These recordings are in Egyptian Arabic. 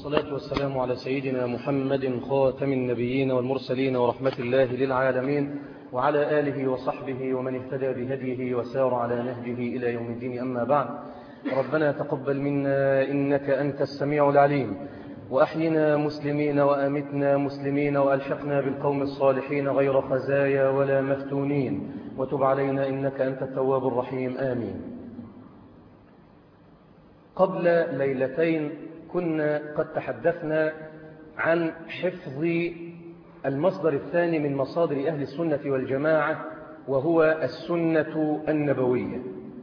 والصلاة والسلام على سيدنا محمد خاتم النبيين والمرسلين ورحمة الله للعالمين وعلى آله وصحبه ومن اهتدى بهديه وسار على نهجه إلى يوم الدين أما بعد ربنا تقبل منا إنك أنت السميع العليم وأحينا مسلمين وأمتنا مسلمين وألحقنا بالقوم الصالحين غير خزايا ولا مفتونين وتب علينا إنك أنت التواب الرحيم آمين قبل ليلتين كنا قد تحدثنا عن حفظ المصدر الثاني من مصادر أهل السنة والجماعة وهو السنة النبوية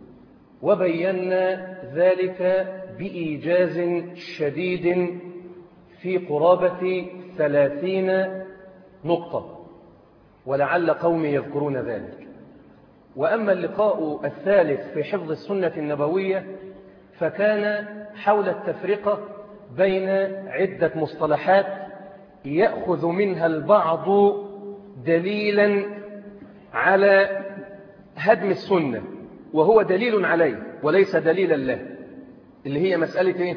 وبينا ذلك بإيجاز شديد في قرابة ثلاثين نقطة ولعل قوم يذكرون ذلك وأما اللقاء الثالث في حفظ السنة النبوية فكان حول التفرقة بين عدة مصطلحات يأخذ منها البعض دليلا على هدم السنة وهو دليل عليه وليس دليلا له اللي هي مسألة إيه؟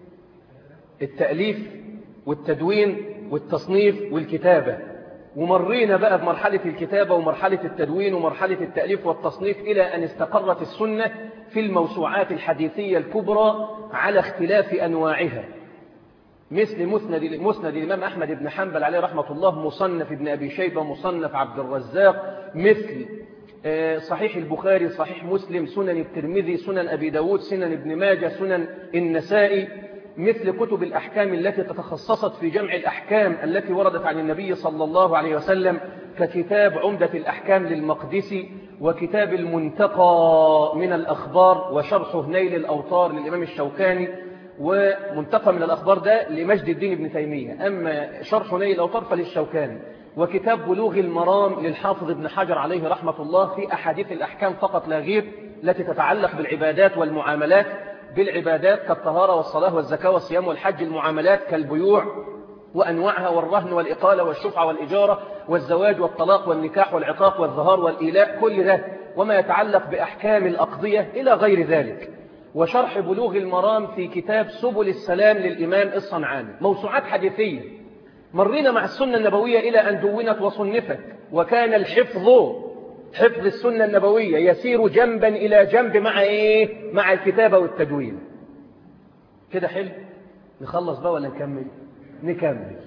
التأليف والتدوين والتصنيف والكتابة ومرينا بقى بمرحلة الكتابة ومرحلة التدوين ومرحلة التأليف والتصنيف إلى أن استقرت السنة في الموسوعات الحديثية الكبرى على اختلاف أنواعها مثل مسند, مسند الإمام أحمد بن حنبل عليه رحمة الله مصنف ابن أبي شيبة مصنف عبد الرزاق مثل صحيح البخاري صحيح مسلم سنن الترمذي سنن أبي داود سنن ابن ماجة سنن النسائي مثل كتب الأحكام التي تتخصصت في جمع الأحكام التي وردت عن النبي صلى الله عليه وسلم ككتاب عمدة الأحكام للمقدسي وكتاب المنتقى من الأخبار وشرح هنيل الأوطار للإمام الشوكاني ومنتقى من الأخبار ده لمجد الدين ابن تيمية أما شرح هنيل الأوطار فللشوكاني وكتاب بلوغ المرام للحافظ ابن حجر عليه رحمة الله في أحاديث الأحكام فقط لا غير التي تتعلق بالعبادات والمعاملات بالعبادات كالطهارة والصلاة والزكاة والصيام والحج المعاملات كالبيوع وأنواعها والرهن والإقالة والشفعة والإجارة والزواج والطلاق والنكاح والعقاق والظهار والإيلاء كل ده وما يتعلق بأحكام الأقضية إلى غير ذلك وشرح بلوغ المرام في كتاب سبل السلام للإمام الصنعاني موسوعات حديثية مرينا مع السنة النبوية إلى أن دونت وصنفت وكان الحفظ حفظ السنة النبوية يسير جنبا إلى جنب مع إيه؟ مع الكتابة والتدوين كده حلو نخلص بقى ولا نكمل نكمل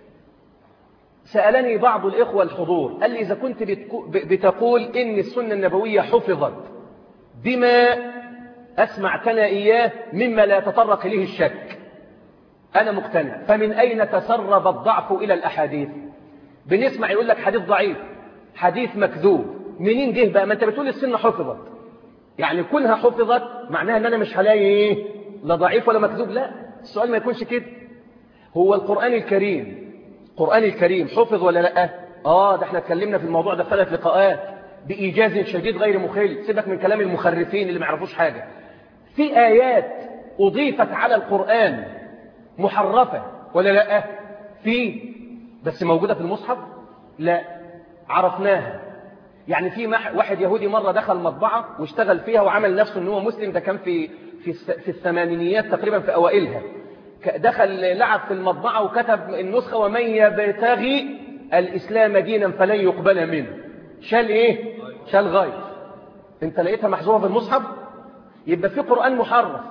سألني بعض الإخوة الحضور قال لي إذا كنت بتقول إن السنة النبوية حفظت بما أسمعتنا إياه مما لا يتطرق إليه الشك أنا مقتنع فمن أين تسرب الضعف إلى الأحاديث بنسمع يقول لك حديث ضعيف حديث مكذوب منين جه بقى ما انت بتقول السنة حفظت يعني كلها حفظت معناها ان انا مش هلاقي ايه لا ضعيف ولا مكذوب لا السؤال ما يكونش كده هو القرآن الكريم القرآن الكريم حفظ ولا لا اه ده احنا اتكلمنا في الموضوع ده ثلاث لقاءات بإيجاز شديد غير مخل سيبك من كلام المخرفين اللي ما يعرفوش حاجة في آيات أضيفت على القرآن محرفة ولا لا في بس موجودة في المصحف لا عرفناها يعني في واحد يهودي مرة دخل مطبعة واشتغل فيها وعمل نفسه ان هو مسلم ده كان في في في الثمانينيات تقريبا في اوائلها دخل لعب في المطبعة وكتب النسخة ومن يبتغي الاسلام دينا فلن يقبل منه شال ايه شال غاية انت لقيتها محذوفه في المصحف يبقى في قرآن محرف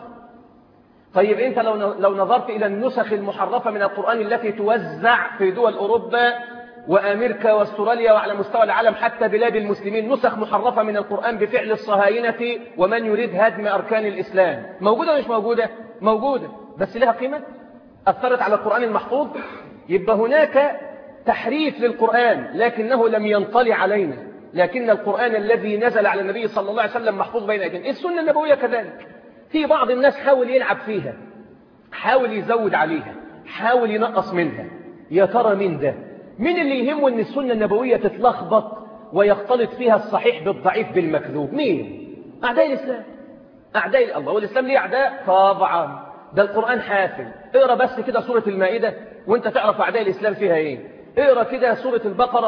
طيب انت لو لو نظرت الى النسخ المحرفة من القرآن التي توزع في دول اوروبا وأمريكا واستراليا وعلى مستوى العالم حتى بلاد المسلمين نسخ محرفة من القرآن بفعل الصهاينة ومن يريد هدم أركان الإسلام موجودة مش موجودة موجودة بس لها قيمة أثرت على القرآن المحفوظ يبقى هناك تحريف للقرآن لكنه لم ينطلي علينا لكن القرآن الذي نزل على النبي صلى الله عليه وسلم محفوظ بين أيدينا السنة النبوية كذلك في بعض الناس حاول يلعب فيها حاول يزود عليها حاول ينقص منها يا ترى مين ده مين اللي يهمه ان السنة النبوية تتلخبط ويختلط فيها الصحيح بالضعيف بالمكذوب مين أعداء الإسلام أعداء الله والإسلام ليه أعداء طبعا ده القرآن حافل اقرأ بس كده سورة المائدة وانت تعرف أعداء الإسلام فيها ايه اقرأ كده سورة البقرة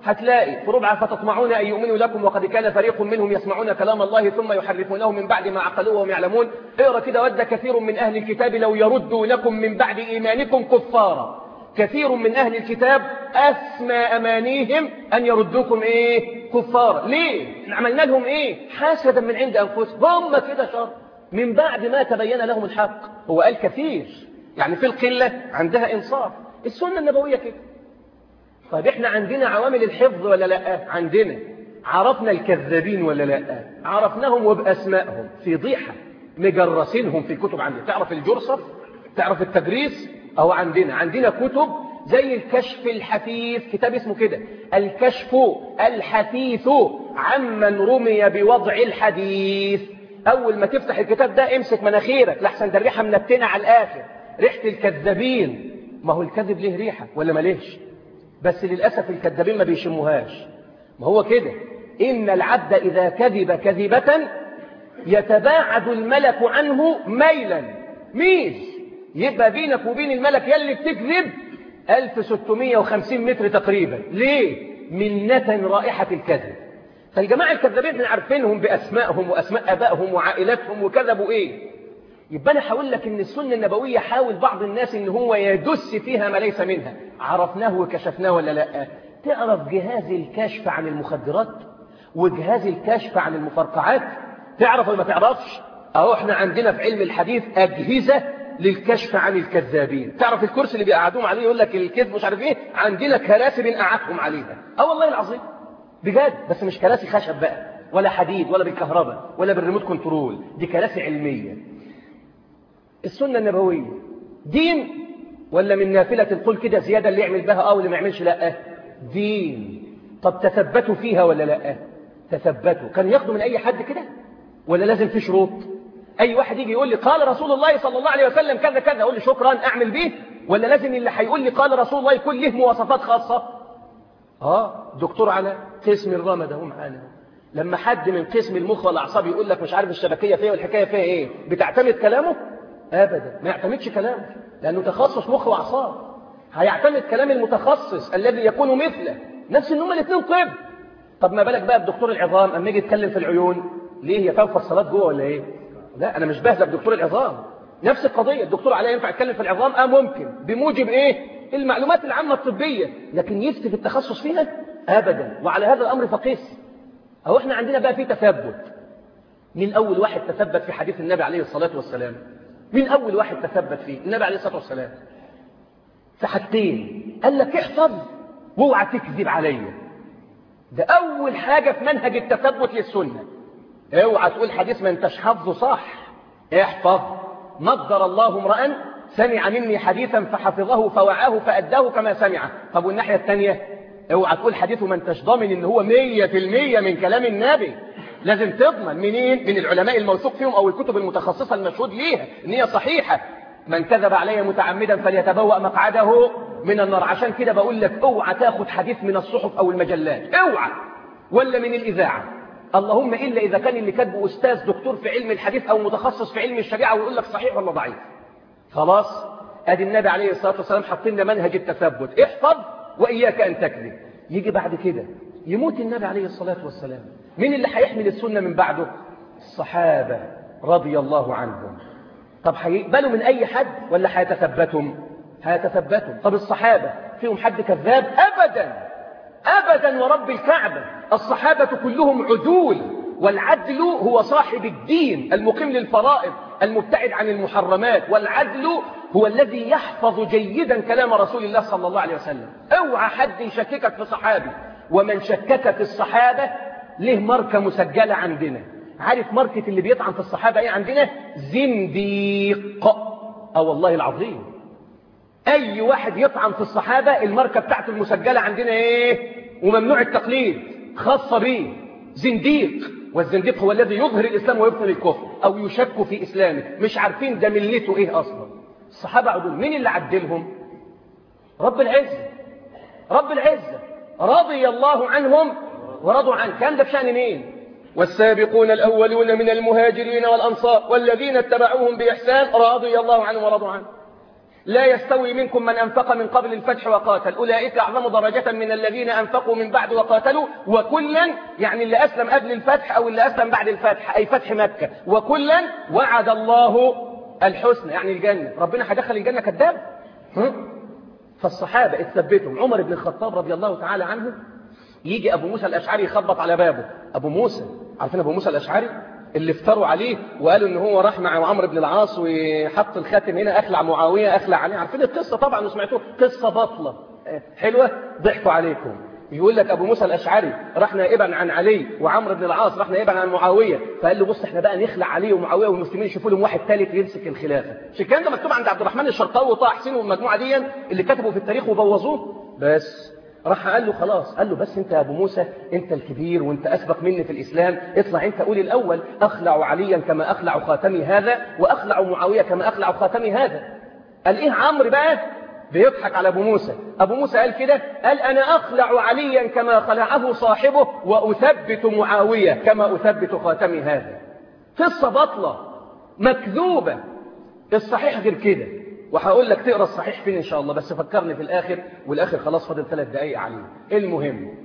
هتلاقي في ربع فتطمعون أن يؤمنوا لكم وقد كان فريق منهم يسمعون كلام الله ثم يحرفونه من بعد ما عقلوه وهم يعلمون اقرأ كده ود كثير من أهل الكتاب لو يردونكم من بعد إيمانكم كفارا كثير من أهل الكتاب أسمى أمانيهم أن يردوكم إيه كفارا ليه عملنا لهم إيه حسدا من عند أنفسهم هم كده شر من بعد ما تبين لهم الحق هو قال كثير يعني في القلة عندها إنصاف السنة النبوية كده طيب احنا عندنا عوامل الحفظ ولا لا عندنا عرفنا الكذابين ولا لا عرفناهم وبأسمائهم في ضيحة مجرسينهم في الكتب عندنا تعرف الجرصف تعرف التدريس أو عندنا عندنا كتب زي الكشف الحثيث كتاب اسمه كده الكشف الحثيث عمن رمي بوضع الحديث أول ما تفتح الكتاب ده امسك مناخيرك لحسن ده الريحة منتنة على الآخر ريحة الكذابين ما هو الكذب ليه ريحة ولا ما ليش بس للأسف الكذابين ما بيشموهاش ما هو كده إن العبد إذا كذب كذبة يتباعد الملك عنه ميلا ميل يبقى بينك وبين الملك يلي بتكذب 1650 متر تقريبا ليه؟ منة رائحة الكذب فالجماعة الكذابين احنا عارفينهم بأسمائهم وأسماء أبائهم وعائلاتهم وكذبوا إيه يبقى أنا هقول لك إن السنة النبوية حاول بعض الناس إن هو يدس فيها ما ليس منها عرفناه وكشفناه ولا لا تعرف جهاز الكشف عن المخدرات وجهاز الكشف عن المفرقعات تعرف ولا ما تعرفش أهو احنا عندنا في علم الحديث أجهزة للكشف عن الكذابين تعرف الكرسي اللي بيقعدوهم عليه يقول لك الكذب مش عارف ايه عندنا كراسي بنقعدهم عليها اه والله العظيم بجد بس مش كراسي خشب بقى ولا حديد ولا بالكهرباء ولا بالريموت كنترول دي كراسي علمية السنة النبوية دين ولا من نافلة القول كده زيادة اللي يعمل بها اه واللي ما يعملش لا دين طب تثبتوا فيها ولا لا تثبتوا كان ياخدوا من اي حد كده ولا لازم في شروط اي واحد يجي يقول لي قال رسول الله صلى الله عليه وسلم كذا كذا اقول له شكرا اعمل بيه ولا لازم اللي هيقول لي قال رسول الله يكون له مواصفات خاصة اه دكتور على قسم الرمد اهو معانا لما حد من قسم المخ والاعصاب يقول لك مش عارف الشبكيه فيها والحكايه فيها ايه بتعتمد كلامه ابدا ما يعتمدش كلامه لانه تخصص مخ واعصاب هيعتمد كلام المتخصص الذي يكون مثله نفس ان هما الاثنين طب طب ما بالك بقى بدكتور العظام اما يجي يتكلم في العيون ليه هي فيها فصلات جوه ولا ايه لا انا مش بهزب دكتور العظام نفس القضيه الدكتور عليه ينفع يتكلم في العظام اه ممكن بموجب ايه المعلومات العامه الطبيه لكن يفتي في التخصص فيها ابدا وعلى هذا الامر فقيس اهو احنا عندنا بقى في تثبت مين اول واحد تثبت في حديث النبي عليه الصلاه والسلام مين اول واحد تثبت فيه النبي عليه الصلاه والسلام في حاجتين قال لك احفظ واوعى تكذب عليا ده اول حاجه في منهج التثبت للسنه اوعى تقول حديث ما انتش حافظه صح احفظ نضر الله امرا سمع مني حديثا فحفظه فوعاه فأداه كما سمعه طب والناحية الثانية اوعى تقول حديثه ما انتش ضامن ان هو مية في المية من كلام النبي لازم تضمن منين من العلماء الموثوق فيهم او الكتب المتخصصة المشهود ليها ان هي صحيحة من كذب علي متعمدا فليتبوأ مقعده من النار عشان كده بقول لك اوعى تاخد حديث من الصحف او المجلات اوعى ولا من الاذاعه اللهم إلا إذا كان اللي كاتبه أستاذ دكتور في علم الحديث أو متخصص في علم الشريعة ويقول لك صحيح ولا ضعيف خلاص أدي النبي عليه الصلاة والسلام حط لنا منهج التثبت احفظ وإياك أن تكذب يجي بعد كده يموت النبي عليه الصلاة والسلام مين اللي هيحمل السنة من بعده الصحابة رضي الله عنهم طب هيقبلوا من أي حد ولا هيتثبتهم هيتثبتهم طب الصحابة فيهم حد كذاب أبدا أبدا ورب الكعبة الصحابة كلهم عدول والعدل هو صاحب الدين المقيم للفرائض المبتعد عن المحرمات والعدل هو الذي يحفظ جيدا كلام رسول الله صلى الله عليه وسلم اوعى حد يشككك في صحابي ومن شكك في الصحابة له ماركة مسجلة عندنا عارف ماركة اللي بيطعن في الصحابة ايه عندنا زنديق اه والله العظيم اي واحد يطعن في الصحابة الماركة بتاعته المسجلة عندنا ايه وممنوع التقليد خاصة به زنديق والزنديق هو الذي يظهر الإسلام ويبطل الكفر أو يشك في إسلامه مش عارفين ده ملته إيه أصلا الصحابة عدول مين اللي عدلهم رب العزة رب العزة رضي الله عنهم ورضوا عنه كان ده بشأن مين والسابقون الأولون من المهاجرين والأنصار والذين اتبعوهم بإحسان رضي الله عنهم ورضوا عنه لا يستوي منكم من أنفق من قبل الفتح وقاتل أولئك أعظم درجة من الذين أنفقوا من بعد وقاتلوا وكلا يعني اللي أسلم قبل الفتح أو اللي أسلم بعد الفتح أي فتح مكة وكلا وعد الله الحسنى يعني الجنة ربنا هيدخل الجنة كذاب فالصحابة اتثبتهم عمر بن الخطاب رضي الله تعالى عنه يجي أبو موسى الأشعري يخبط على بابه أبو موسى عارفين أبو موسى الأشعري اللي افتروا عليه وقالوا ان هو راح مع عمرو بن العاص وحط الخاتم هنا اخلع معاويه اخلع عليه عارفين القصه طبعا وسمعتوها قصه بطله حلوه ضحكوا عليكم يقول لك ابو موسى الاشعري راح نائبا عن علي وعمرو بن العاص راح نائبا عن معاويه فقال له بص احنا بقى نخلع علي ومعاويه والمسلمين يشوفوا لهم واحد ثالث يمسك الخلافه مش الكلام ده مكتوب عند عبد الرحمن الشرقاوي وطه حسين والمجموعه دي اللي كتبوا في التاريخ وبوظوه بس راح قال له خلاص قال له بس انت يا ابو موسى انت الكبير وانت اسبق مني في الاسلام اطلع انت قول الاول اخلع عليا كما اخلع خاتمي هذا واخلع معاويه كما اخلع خاتمي هذا قال ايه عمرو بقى بيضحك على ابو موسى ابو موسى قال كده قال انا اخلع عليا كما خلعه صاحبه واثبت معاويه كما اثبت خاتمي هذا قصه بطله مكذوبه الصحيح غير كده وهقول لك تقرا الصحيح فين ان شاء الله بس فكرني في الاخر والاخر خلاص فاضل ثلاث دقائق عليه المهم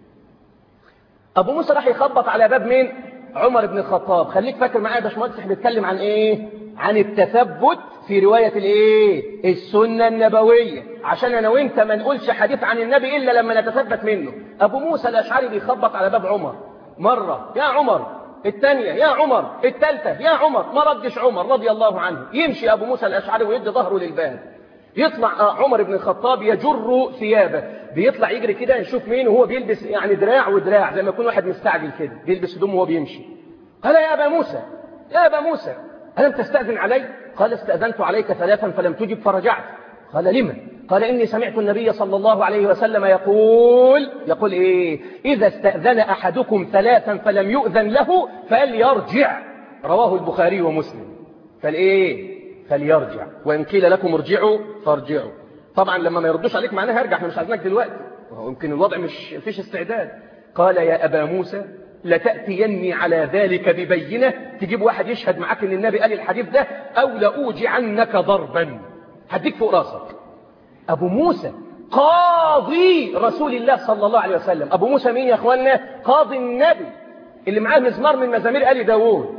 ابو موسى راح يخبط على باب مين عمر بن الخطاب خليك فاكر معايا يا باشمهندس احنا بنتكلم عن ايه عن التثبت في روايه الايه السنه النبويه عشان انا وانت ما نقولش حديث عن النبي الا لما نتثبت منه ابو موسى الاشعري بيخبط على باب عمر مره يا عمر الثانية يا عمر الثالثة يا عمر ما ردش عمر رضي الله عنه يمشي أبو موسى الأشعري ويدي ظهره للباب يطلع عمر بن الخطاب يجر ثيابه بيطلع يجري كده يشوف مين وهو بيلبس يعني دراع ودراع زي ما يكون واحد مستعجل كده بيلبس هدوم وهو بيمشي قال يا أبا موسى يا أبا موسى ألم تستأذن علي قال استأذنت عليك ثلاثا فلم تجب فرجعت قال لما قال إني سمعت النبي صلى الله عليه وسلم يقول يقول إيه إذا استأذن أحدكم ثلاثا فلم يؤذن له فليرجع رواه البخاري ومسلم فالإيه فليرجع وإن قيل لكم ارجعوا فارجعوا طبعا لما ما يردوش عليك معناها ارجع احنا مش عايزينك دلوقتي ويمكن الوضع مش فيش استعداد قال يا أبا موسى لتأتيني على ذلك ببينة تجيب واحد يشهد معاك ان النبي قال الحديث ده أو لأوجعنك ضربا هديك فوق راسك أبو موسى قاضي رسول الله صلى الله عليه وسلم أبو موسى مين يا أخوانا قاضي النبي اللي معاه مزمار من مزامير آل داوود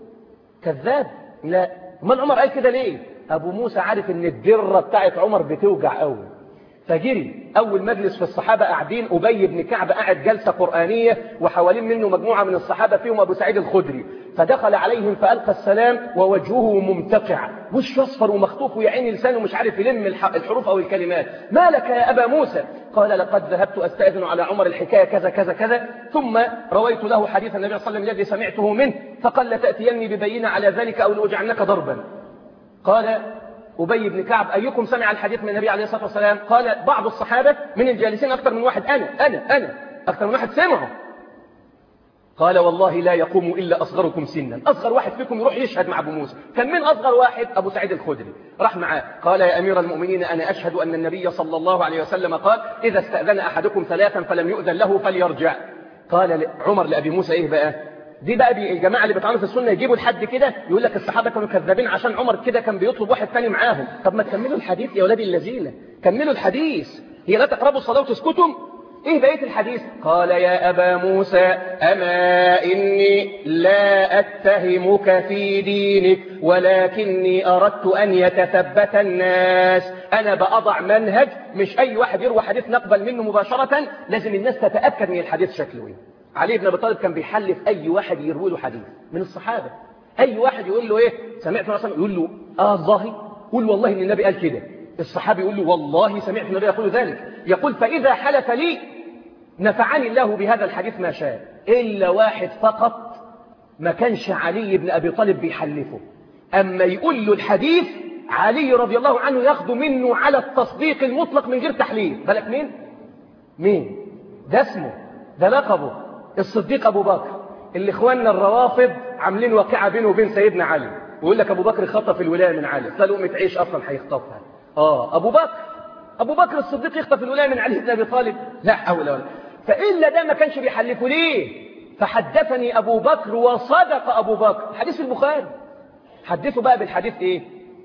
كذاب لا من عمر قال كده ليه أبو موسى عارف ان الدرة بتاعت عمر بتوجع قوي فجري أول مجلس في الصحابة قاعدين أبي بن كعب قاعد جلسة قرآنية وحوالين منه مجموعة من الصحابة فيهم أبو سعيد الخدري فدخل عليهم فألقى السلام ووجهه ممتقع وش أصفر ومخطوف ويعين لسانه مش عارف يلم الحروف أو الكلمات ما لك يا أبا موسى قال لقد ذهبت أستأذن على عمر الحكاية كذا كذا كذا ثم رويت له حديث النبي صلى الله عليه وسلم الذي سمعته منه فقال لتأتيني ببينة على ذلك أو لأجعنك ضربا قال أبي بن كعب أيكم سمع الحديث من النبي عليه الصلاة والسلام قال بعض الصحابة من الجالسين أكثر من واحد أنا أنا أنا أكثر من واحد سمعه قال والله لا يقوم إلا أصغركم سنا أصغر واحد فيكم يروح يشهد مع أبو موسى كان من أصغر واحد أبو سعيد الخدري راح معاه قال يا أمير المؤمنين أنا أشهد أن النبي صلى الله عليه وسلم قال إذا استأذن أحدكم ثلاثا فلم يؤذن له فليرجع قال عمر لأبي موسى إيه بقى دي بقى بي الجماعة اللي بيطعنوا في السنة يجيبوا لحد كده يقول لك الصحابة كانوا كذابين عشان عمر كده كان بيطلب واحد تاني معاهم طب ما تكملوا الحديث يا ولاد الذين كملوا الحديث هي لا تقربوا الصلاة وتسكتوا ايه بقية الحديث قال يا أبا موسى أما إني لا أتهمك في دينك ولكني أردت أن يتثبت الناس أنا بأضع منهج مش أي واحد يروى حديث نقبل منه مباشرة لازم الناس تتأكد من الحديث شكله ايه علي بن ابي طالب كان بيحلف اي واحد يروي له حديث من الصحابه اي واحد يقول له ايه سمعت مثلا يقول له اه والله قول والله ان النبي قال كده الصحابي يقول له والله سمعت النبي يقول ذلك يقول فاذا حلف لي نفعني الله بهذا الحديث ما شاء الا واحد فقط ما كانش علي بن ابي طالب بيحلفه اما يقول له الحديث علي رضي الله عنه ياخده منه على التصديق المطلق من غير تحليل بالك مين مين ده اسمه ده لقبه الصديق أبو بكر اللي إخواننا الروافض عاملين واقعة بينه وبين سيدنا علي ويقول لك أبو بكر خطف الولاية من علي فلقمة عيش أصلا هيخطفها آه أبو بكر أبو بكر الصديق يخطف الولاية من علي بن أبي طالب لا حول ولا فإلا ده ما كانش بيحلفه ليه فحدثني أبو بكر وصدق أبو بكر حديث البخاري حدثوا بقى بالحديث إيه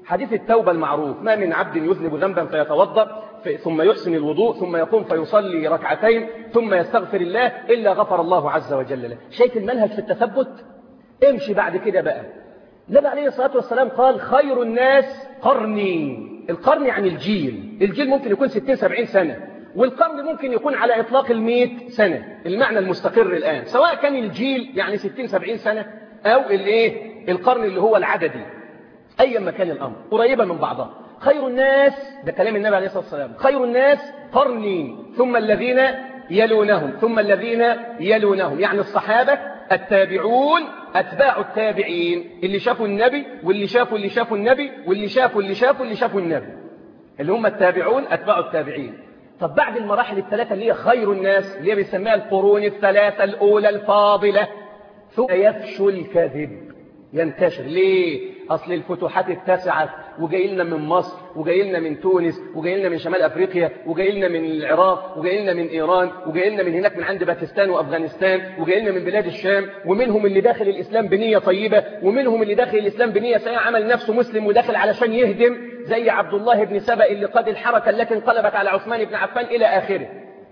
حديث التوبة المعروف ما من عبد يذنب ذنبا فيتوضأ ثم يحسن الوضوء ثم يقوم فيصلي ركعتين ثم يستغفر الله إلا غفر الله عز وجل له شايف المنهج في التثبت امشي بعد كده بقى النبي عليه الصلاة والسلام قال خير الناس قرني القرن يعني الجيل الجيل ممكن يكون 60 70 سنة والقرن ممكن يكون على إطلاق المئة سنة المعنى المستقر الآن سواء كان الجيل يعني 60 70 سنة أو الايه القرن اللي هو العددي أيا ما كان الأمر قريبة من بعضها خير الناس ده كلام النبي عليه الصلاة والسلام خير الناس قرني ثم الذين يلونهم ثم الذين يلونهم يعني الصحابة التابعون أتباع التابعين اللي شافوا النبي واللي شافوا اللي شافوا النبي واللي شافوا اللي شافوا اللي شافوا النبي اللي هم التابعون أتباع التابعين طب بعد المراحل الثلاثة اللي هي خير الناس اللي هي بيسميها القرون الثلاثة الأولى الفاضلة ثم يفشو الكذب ينتشر ليه أصل الفتوحات اتسعت وجاي لنا من مصر وجاي لنا من تونس وجاي لنا من شمال أفريقيا وجاي لنا من العراق وجاي لنا من إيران وجاي لنا من هناك من عند باكستان وأفغانستان وجاي لنا من بلاد الشام ومنهم اللي داخل الإسلام بنية طيبة ومنهم اللي داخل الإسلام بنية سيئة عمل نفسه مسلم وداخل علشان يهدم زي عبد الله بن سبأ اللي قاد الحركة التي انقلبت على عثمان بن عفان إلى آخره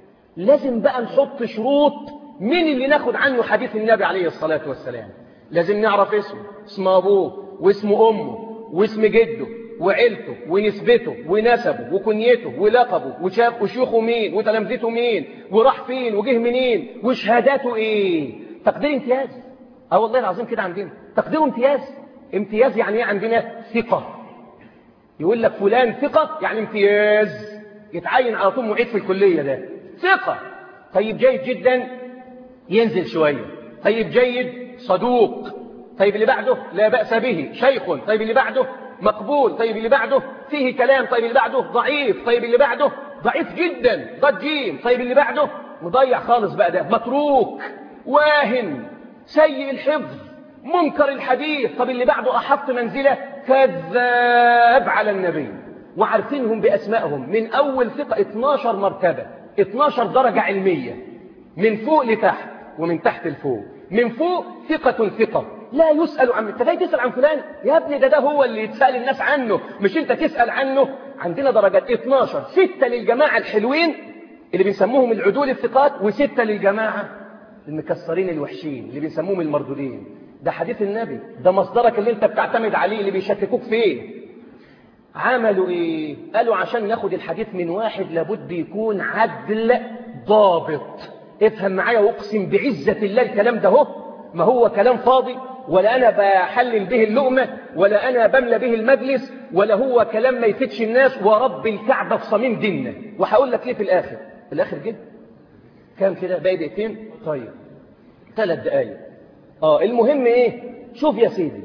لازم بقى نحط شروط مين اللي ناخد عنه حديث النبي عليه الصلاة والسلام لازم نعرف اسمه اسم أبوه واسم أمه واسم جده وعيلته ونسبته ونسبه وكنيته ولقبه وشاف وشيوخه مين وتلامذته مين وراح فين وجه منين وشهاداته ايه تقدير امتياز اه والله العظيم كده عندنا تقدير امتياز امتياز يعني ايه عندنا ثقة يقول لك فلان ثقة يعني امتياز يتعين على طول معيد في الكلية ده ثقة طيب جيد جدا ينزل شوية طيب جيد صدوق طيب اللي بعده لا بأس به شيخ طيب اللي بعده مقبول طيب اللي بعده فيه كلام طيب اللي بعده ضعيف طيب اللي بعده ضعيف جدا ضد جيم طيب اللي بعده مضيع خالص بقى ده متروك واهن سيء الحفظ منكر الحديث طب اللي بعده أحط منزلة كذاب على النبي وعارفينهم بأسمائهم من أول ثقة 12 مرتبة 12 درجة علمية من فوق لتحت ومن تحت لفوق من فوق ثقة ثقة لا يسأل عن انت جاي تسأل عن فلان يا ابني ده ده هو اللي يتسأل الناس عنه مش انت تسأل عنه عندنا درجات 12 ستة للجماعة الحلوين اللي بنسموهم العدول الثقات وستة للجماعة المكسرين الوحشين اللي بنسموهم المردودين ده حديث النبي ده مصدرك اللي انت بتعتمد عليه اللي بيشككوك فيه عملوا ايه قالوا عشان ناخد الحديث من واحد لابد يكون عدل ضابط افهم معايا واقسم بعزة الله الكلام ده هو ما هو كلام فاضي ولا أنا بحلل به اللقمة ولا أنا بملى به المجلس ولا هو كلام ما يفيدش الناس ورب الكعبة في صميم ديننا وهقول لك ليه في الآخر في الآخر جدا كام كده باقي دقيقتين طيب ثلاث دقايق اه المهم ايه شوف يا سيدي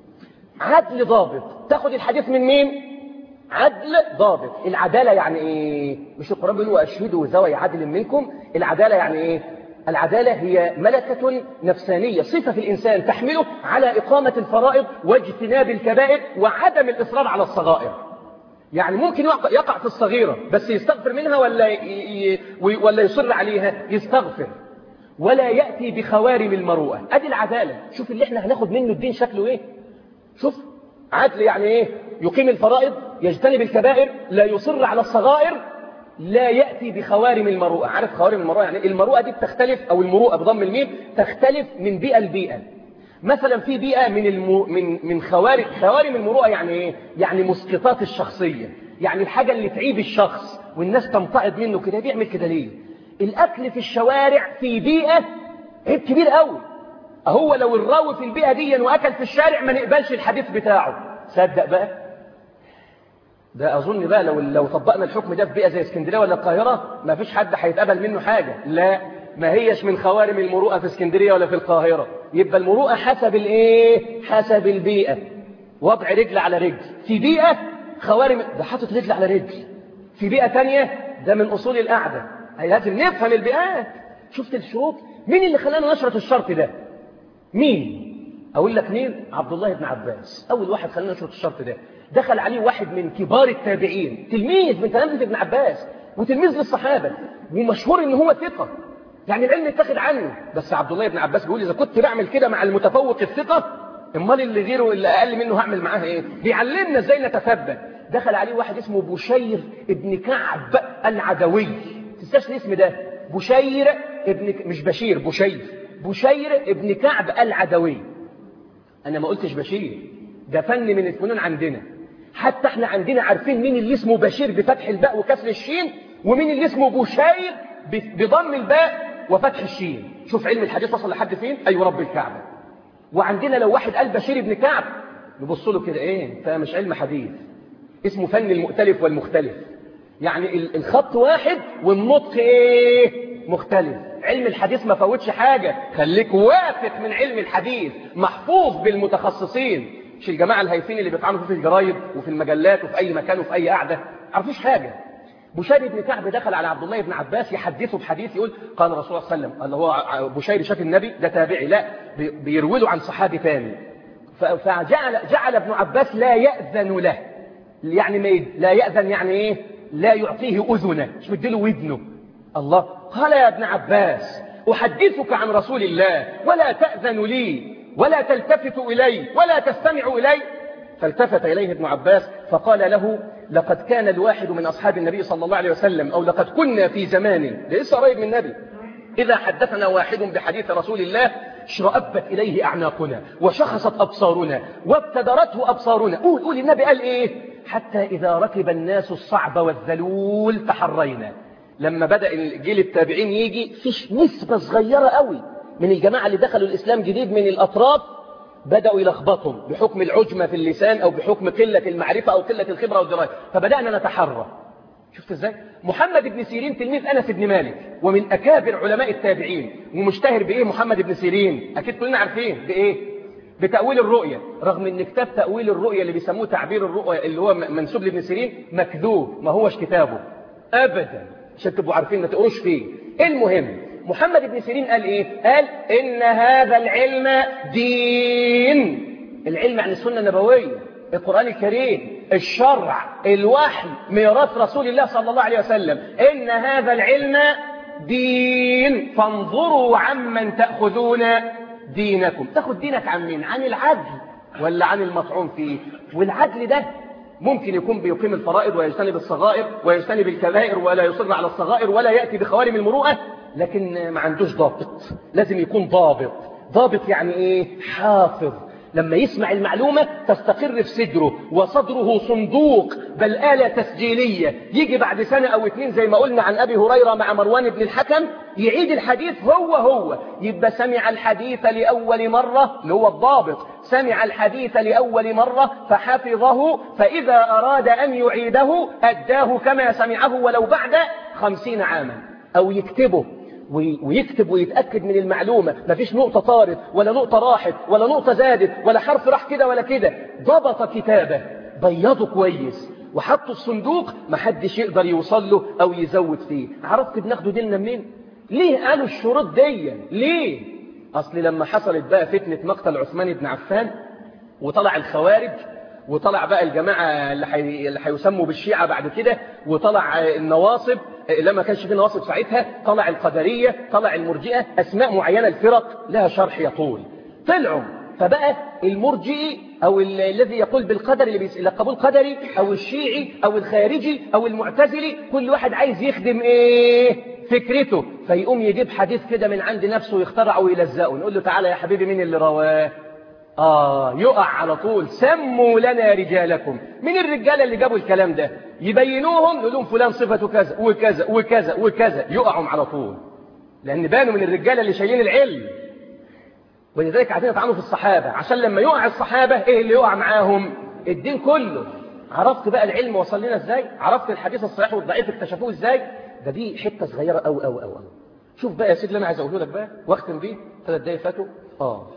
عدل ضابط تاخد الحديث من مين عدل ضابط العدالة يعني ايه مش القرآن بيقول واشهدوا ذوي عدل منكم العدالة يعني ايه العدالة هي ملكة نفسانية صفة في الإنسان تحمله على إقامة الفرائض واجتناب الكبائر وعدم الإصرار على الصغائر يعني ممكن يقع في الصغيرة بس يستغفر منها ولا ي... ولا يصر عليها يستغفر ولا يأتي بخوارم المروءة أدي العدالة شوف اللي احنا هناخد منه الدين شكله ايه شوف عدل يعني ايه يقيم الفرائض يجتنب الكبائر لا يصر على الصغائر لا يأتي بخوارم المروءة عارف خوارم المروءة يعني المروءة دي بتختلف أو المروءة بضم الميم تختلف من بيئة لبيئة مثلا في بيئة من المو من من خوارم خوارم المروءة يعني ايه يعني مسقطات الشخصية يعني الحاجة اللي تعيب الشخص والناس تمتعض منه كده بيعمل كده ليه الأكل في الشوارع في بيئة عيب كبير قوي هو لو الراوي في البيئة دي وأكل في الشارع ما نقبلش الحديث بتاعه صدق بقى ده أظن بقى لو لو طبقنا الحكم ده في بيئة زي اسكندرية ولا القاهرة ما فيش حد هيتقبل منه حاجة لا ما هيش من خوارم المروءة في اسكندرية ولا في القاهرة يبقى المروءة حسب الايه حسب البيئة وضع رجل على رجل في بيئة خوارم ده حاطط رجل على رجل في بيئة تانية ده من أصول القعدة لازم نفهم البيئات شفت الشروط مين اللي خلانا نشرط الشرط ده مين أقول لك مين عبد الله بن عباس أول واحد خلانا نشرط الشرط ده دخل عليه واحد من كبار التابعين تلميذ من تلامذة ابن عباس وتلميذ للصحابة ومشهور ان هو ثقة يعني العلم اتخذ عنه بس عبد الله بن عباس بيقول إذا كنت بعمل كده مع المتفوق الثقة امال اللي غيره اللي اقل منه هعمل معاه ايه بيعلمنا ازاي نتثبت دخل عليه واحد اسمه بشير ابن كعب العدوي تنساش الاسم ده بشير ابن مش بشير بشير بشير ابن كعب العدوي انا ما قلتش بشير ده فن من الفنون عندنا حتى احنا عندنا عارفين مين اللي اسمه بشير بفتح الباء وكسر الشين ومين اللي اسمه بشير بضم الباء وفتح الشين شوف علم الحديث وصل لحد فين اي أيوة رب الكعبه وعندنا لو واحد قال بشير ابن كعب نبص له كده ايه انت مش علم حديث اسمه فن المؤتلف والمختلف يعني الخط واحد والنطق ايه مختلف علم الحديث ما فوتش حاجة خليك واثق من علم الحديث محفوظ بالمتخصصين مش الجماعة الهيفين اللي بيطعنوا في الجرايد وفي المجلات وفي أي مكان وفي أي قعدة عرفوش حاجة بشير بن كعب دخل على عبد الله بن عباس يحدثه بحديث يقول قال الرسول صلى الله عليه وسلم اللي هو بشير شاف النبي ده تابعي لا بيروي له عن صحابي ثاني فجعل جعل ابن عباس لا يأذن له يعني ما لا يأذن يعني ايه لا يعطيه أذنه مش مديله ودنه الله قال يا ابن عباس أحدثك عن رسول الله ولا تأذن لي ولا تلتفت إلي ولا تستمع إلي فالتفت إليه ابن عباس فقال له لقد كان الواحد من أصحاب النبي صلى الله عليه وسلم أو لقد كنا في زمان لسه قريب من النبي إذا حدثنا واحد بحديث رسول الله شرأبت إليه أعناقنا وشخصت أبصارنا وابتدرته أبصارنا قول قول النبي قال إيه حتى إذا ركب الناس الصعب والذلول تحرينا لما بدأ جيل التابعين يجي فيش نسبة صغيرة قوي من الجماعة اللي دخلوا الإسلام جديد من الأطراف بدأوا يلخبطهم بحكم العجمة في اللسان أو بحكم قلة المعرفة أو قلة الخبرة والدراية فبدأنا نتحرى شفت ازاي محمد بن سيرين تلميذ أنس بن مالك ومن أكابر علماء التابعين ومشتهر بإيه محمد بن سيرين أكيد كلنا عارفين بإيه بتأويل الرؤية رغم ان كتاب تأويل الرؤية اللي بيسموه تعبير الرؤية اللي هو منسوب لابن سيرين مكذوب ما هوش كتابه أبدا عشان تبقوا عارفين ما تقروش فيه المهم محمد بن سيرين قال ايه قال ان هذا العلم دين العلم عن السنة النبوية القرآن الكريم الشرع الوحي ميراث رسول الله صلى الله عليه وسلم إن هذا العلم دين فانظروا عمن تأخذون دينكم تاخد دينك عن مين عن العدل ولا عن المطعون فيه والعدل ده ممكن يكون بيقيم الفرائض ويجتنب الصغائر ويجتنب الكبائر ولا يصر على الصغائر ولا يأتي بخوارم المروءة لكن ما عندوش ضابط لازم يكون ضابط ضابط يعني ايه حافظ لما يسمع المعلومة تستقر في صدره وصدره صندوق بل آلة تسجيلية يجي بعد سنة أو اتنين زي ما قلنا عن أبي هريرة مع مروان بن الحكم يعيد الحديث هو هو يبقى سمع الحديث لأول مرة اللي هو الضابط سمع الحديث لأول مرة فحفظه فإذا أراد أن يعيده أداه كما سمعه ولو بعد خمسين عاما أو يكتبه ويكتب ويتأكد من المعلومة مفيش نقطة طارت ولا نقطة راحت ولا نقطة زادت ولا حرف راح كده ولا كده ضبط كتابه بيضه كويس وحطه الصندوق محدش يقدر يوصل له أو يزود فيه عرفت بناخده ديننا منين ليه قالوا الشروط دي ليه أصل لما حصلت بقى فتنة مقتل عثمان بن عفان وطلع الخوارج وطلع بقى الجماعة اللي, حي... اللي هيسموا بالشيعة بعد كده وطلع النواصب لما كانش في نواصب ساعتها طلع القدرية طلع المرجئة أسماء معينة الفرق لها شرح يطول طلعوا فبقى المرجئي أو الذي يقول بالقدر اللي بيلقبوه القدري أو الشيعي أو الخارجي أو المعتزلي كل واحد عايز يخدم إيه فكرته فيقوم يجيب حديث كده من عند نفسه ويخترعه ويلزقه نقول له تعالى يا حبيبي مين اللي رواه آه يقع على طول سموا لنا رجالكم من الرجالة اللي جابوا الكلام ده يبينوهم نقول لهم فلان صفته كذا وكذا وكذا وكذا يقعوا على طول لأن بانوا من الرجالة اللي شايلين العلم ولذلك عايزين يطعنوا في الصحابة عشان لما يقع الصحابة ايه اللي يقع معاهم الدين كله عرفت بقى العلم وصل لنا ازاي عرفت الحديث الصحيح والضعيف اكتشفوه ازاي ده دي حتة صغيرة أو أو أو, أو. شوف بقى يا سيدي اللي انا عايز اقوله لك بقى واختم بيه ثلاث دقايق فاتوا اه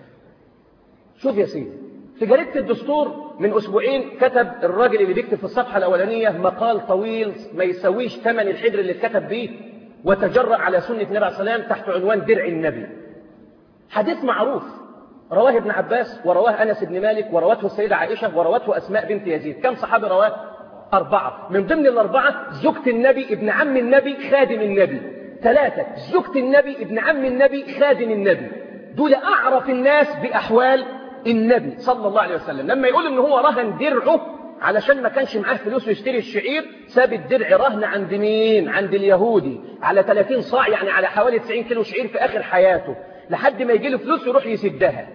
شوف يا سيدي في جريدة الدستور من أسبوعين كتب الراجل اللي بيكتب في الصفحة الأولانية مقال طويل ما يسويش ثمن الحجر اللي اتكتب بيه وتجرأ على سنة النبي عليه السلام تحت عنوان درع النبي حديث معروف رواه ابن عباس ورواه أنس بن مالك وروته السيدة عائشة وروته أسماء بنت يزيد كم صحابي رواه؟ أربعة من ضمن الأربعة زوجة النبي ابن عم النبي خادم النبي ثلاثة زوجة النبي ابن عم النبي خادم النبي دول أعرف الناس بأحوال النبي صلى الله عليه وسلم لما يقول ان هو رهن درعه علشان ما كانش معاه فلوس يشتري الشعير ساب الدرع رهن عند مين عند اليهودي على 30 صاع يعني على حوالي 90 كيلو شعير في اخر حياته لحد ما يجي له فلوس يروح يسدها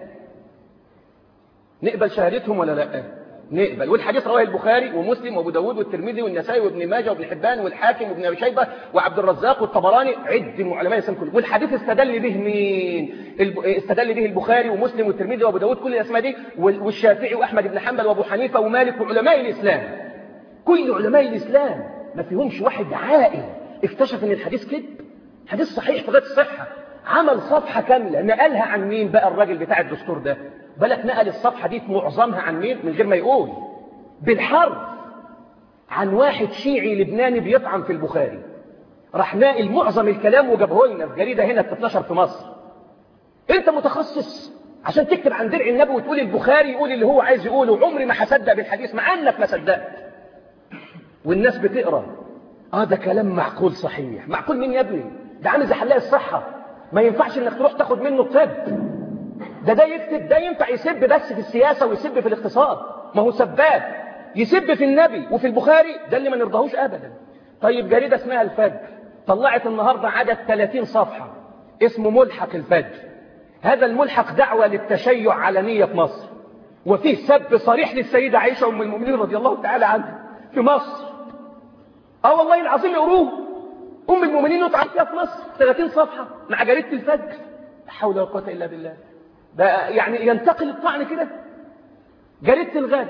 نقبل شهادتهم ولا لا نقبل والحديث رواه البخاري ومسلم وابو داود والترمذي والنسائي وابن ماجه وابن حبان والحاكم وابن ابي شيبه وعبد الرزاق والطبراني عد من علماء الاسلام كله والحديث استدل به مين استدل به البخاري ومسلم والترمذي وابو داود كل الاسماء دي والشافعي واحمد بن حنبل وابو حنيفه ومالك وعلماء الاسلام كل علماء الاسلام ما فيهمش واحد عاقل اكتشف ان الحديث كذب حديث صحيح في غايه الصحه عمل صفحه كامله نقلها عن مين بقى الراجل بتاع الدستور ده بالك نقل الصفحة دي معظمها عن مين من غير ما يقول بالحرف عن واحد شيعي لبناني بيطعن في البخاري راح ناقل معظم الكلام وجابه لنا في جريدة هنا بتتنشر في مصر انت متخصص عشان تكتب عن درع النبي وتقول البخاري يقول اللي هو عايز يقوله عمري ما هصدق بالحديث مع انك ما صدقت والناس بتقرا اه ده كلام معقول صحيح معقول مين يا ابني ده عامل زي حلاق الصحه ما ينفعش انك تروح تاخد منه الطب ده ده يكتب ده ينفع يسب بس في السياسة ويسب في الاقتصاد ما هو سباب يسب في النبي وفي البخاري ده اللي ما نرضاهوش أبدا طيب جريدة اسمها الفجر طلعت النهاردة عدد 30 صفحة اسمه ملحق الفجر هذا الملحق دعوة للتشيع علنية في مصر وفيه سب صريح للسيدة عائشة أم المؤمنين رضي الله تعالى عنها في مصر اه والله العظيم يقروه أم المؤمنين يطعن فيها في مصر 30 صفحة مع جريدة الفجر لا حول ولا قوة إلا بالله ده يعني ينتقل الطعن كده جريدة الغد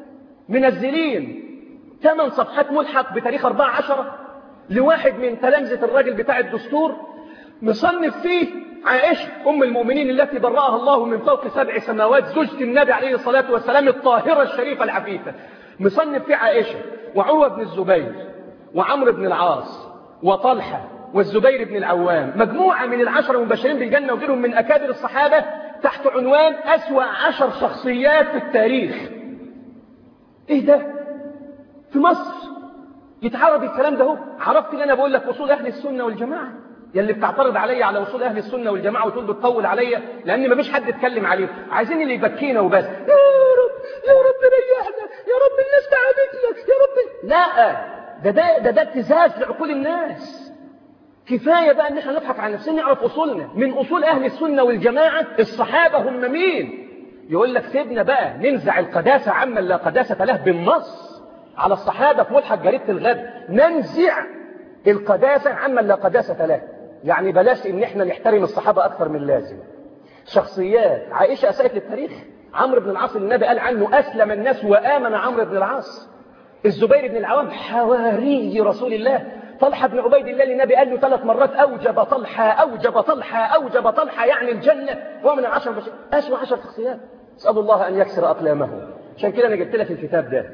منزلين ثمان صفحات ملحق بتاريخ 14 لواحد من تلامذة الراجل بتاع الدستور مصنف فيه عائشة أم المؤمنين التي برأها الله من فوق سبع سماوات زوجة النبي عليه الصلاة والسلام الطاهرة الشريفة العفيفة مصنف فيه عائشة وعروة بن الزبير وعمرو بن العاص وطلحة والزبير بن العوام مجموعة من العشر المبشرين بالجنة وغيرهم من أكابر الصحابة تحت عنوان أسوأ عشر شخصيات في التاريخ إيه ده في مصر يتعرض الكلام ده هو عرفت اللي أنا بقول لك وصول أهل السنة والجماعة يلي بتعترض عليا على وصول أهل السنة والجماعة وتقول بتطول عليا لأن ما فيش حد اتكلم عليه عايزين اللي يبكينا وبس يا رب يا رب ريحنا يا رب الناس تعبتنا يا رب لا ده ده ده, ده ابتزاز لعقول الناس كفاية بقى ان احنا نضحك على نفسنا نعرف اصولنا من اصول اهل السنة والجماعة الصحابة هم مين يقول لك سيبنا بقى ننزع القداسة عمن لا قداسة له بالنص على الصحابة في ملحق جريدة الغد ننزع القداسة عمن لا قداسة له يعني بلاش ان احنا نحترم الصحابة اكثر من اللازم شخصيات عائشة اسأت للتاريخ عمرو بن العاص النبي قال عنه اسلم الناس وامن عمرو بن العاص الزبير بن العوام حواري رسول الله طلحة بن عبيد الله النبي قال له ثلاث مرات أوجب طلحة أوجب طلحة أوجب طلحة يعني الجنة ومن العشر بشر أسوأ عشر شخصيات اسأل الله أن يكسر أقلامه عشان كده أنا جبت لك الكتاب ده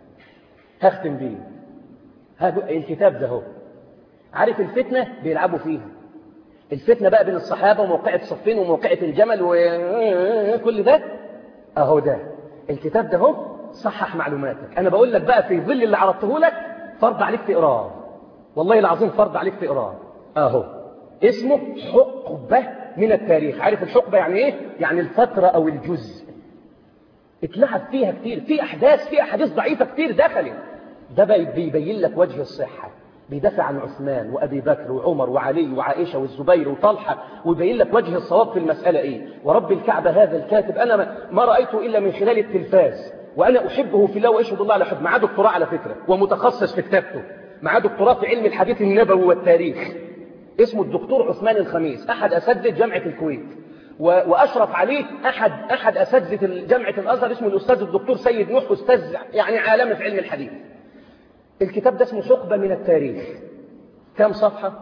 هختم بيه هذا الكتاب ده هو عارف الفتنة بيلعبوا فيها الفتنة بقى بين الصحابة وموقعة صفين وموقعة الجمل وكل ده أهو ده الكتاب ده هو صحح معلوماتك أنا بقول لك بقى في ظل اللي عرضته لك فرض عليك تقراه والله العظيم فرض عليك تقراه اهو اسمه حقبة من التاريخ عارف الحقبة يعني ايه يعني الفترة او الجزء اتلعب فيها كتير في احداث في احاديث ضعيفة كتير دخلت ده بيبين لك وجه الصحة بيدافع عن عثمان وابي بكر وعمر وعلي وعائشة والزبير وطلحة ويبين لك وجه الصواب في المسألة ايه ورب الكعبة هذا الكاتب انا ما رأيته الا من خلال التلفاز وانا احبه في الله واشهد الله على حب معاه دكتوراه على فكرة ومتخصص في كتابته معاه دكتوراه في علم الحديث النبوي والتاريخ اسمه الدكتور عثمان الخميس أحد أساتذة جامعة الكويت وأشرف عليه أحد أحد أساتذة جامعة الأزهر اسمه الأستاذ الدكتور سيد نوح أستاذ يعني عالمي في علم الحديث الكتاب ده اسمه حقبة من التاريخ كم صفحة؟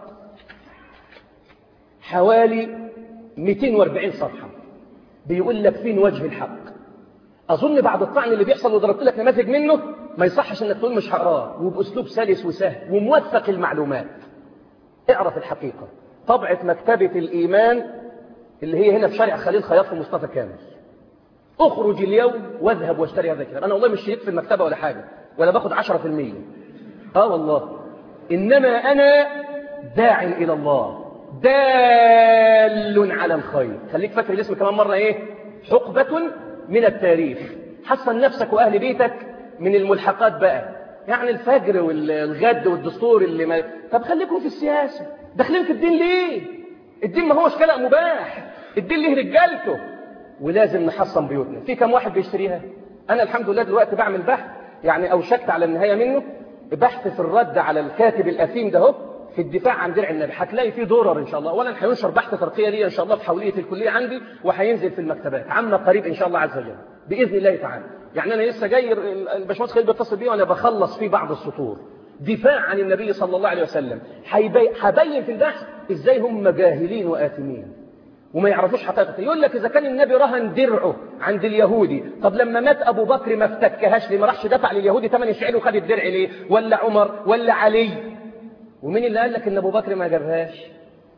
حوالي 240 صفحة بيقول لك فين وجه الحق أظن بعد الطعن اللي بيحصل وضربت لك نماذج منه ما يصحش انك تقول مش هقراه وباسلوب سلس وسهل وموثق المعلومات اعرف الحقيقة طبعة مكتبة الإيمان اللي هي هنا في شارع خليل خياط في مصطفى كامل اخرج اليوم واذهب واشتري هذا الكتاب انا والله مش شريك في المكتبة ولا حاجة ولا باخد 10% اه والله انما انا داع الى الله دال على الخير خليك فاكر الاسم كمان مرة ايه حقبة من التاريخ حصن نفسك وأهل بيتك من الملحقات بقى يعني الفجر والغد والدستور اللي ما طب خليكم في السياسة داخلين في الدين ليه الدين ما هوش كلام مباح الدين ليه رجالته ولازم نحصن بيوتنا في كم واحد بيشتريها أنا الحمد لله دلوقتي بعمل بحث يعني أوشكت على النهاية منه بحث في الرد على الكاتب الأثيم ده هو في الدفاع عن درع النبي هتلاقي فيه درر ان شاء الله اولا هينشر بحث ترقيه لي ان شاء الله في حوليه الكليه عندي وهينزل في المكتبات عما قريب ان شاء الله عز وجل باذن الله تعالى يعني انا لسه جاي الباشمهندس خالد بيتصل بيه وانا بخلص فيه بعض السطور دفاع عن النبي صلى الله عليه وسلم هبين في البحث ازاي هم جاهلين واثمين وما يعرفوش حقيقته يقول لك اذا كان النبي رهن درعه عند اليهودي طب لما مات ابو بكر ما افتكهاش ليه ما راحش دفع لليهودي ثمن الشعير وخد الدرع ليه ولا عمر ولا علي ومين اللي قال لك ان ابو بكر ما جابهاش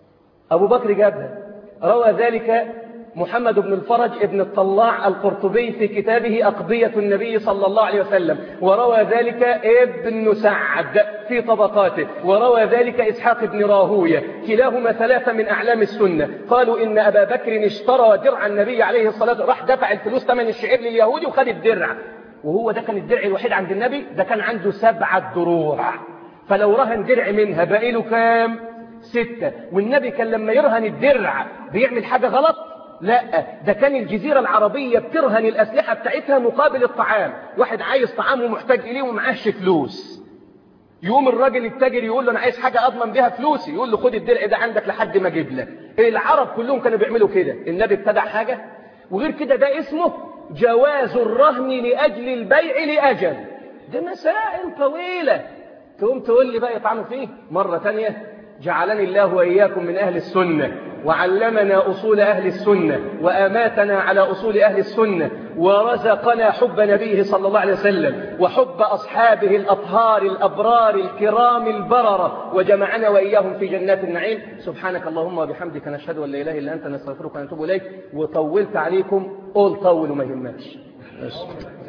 ابو بكر جابها روى ذلك محمد بن الفرج ابن الطلاع القرطبي في كتابه أقضية النبي صلى الله عليه وسلم وروى ذلك ابن سعد في طبقاته وروى ذلك إسحاق بن راهوية كلاهما ثلاثة من أعلام السنة قالوا إن أبا بكر اشترى درع النبي عليه الصلاة والسلام راح دفع الفلوس ثمن الشعير لليهودي وخد الدرع وهو ده كان الدرع الوحيد عند النبي ده كان عنده سبعة دروع فلو رهن درع منها باقي له كام ستة والنبي كان لما يرهن الدرع بيعمل حاجة غلط لا ده كان الجزيرة العربية بترهن الأسلحة بتاعتها مقابل الطعام واحد عايز طعام ومحتاج إليه ومعاش فلوس يقوم الراجل التاجر يقول له أنا عايز حاجة أضمن بيها فلوسي يقول له خد الدرع ده عندك لحد ما أجيب لك العرب كلهم كانوا بيعملوا كده النبي ابتدع حاجة وغير كده ده اسمه جواز الرهن لأجل البيع لأجل ده مسائل طويلة تقوم تقول لي بقى يطعنوا فيه مرة تانية جعلني الله وإياكم من أهل السنة وعلمنا أصول أهل السنة وأماتنا على أصول أهل السنة ورزقنا حب نبيه صلى الله عليه وسلم وحب أصحابه الأطهار الأبرار الكرام البررة وجمعنا وإياهم في جنات النعيم سبحانك اللهم وبحمدك نشهد أن لا إله إلا أنت نستغفرك ونتوب إليك وطولت عليكم قول طول وما يهمكش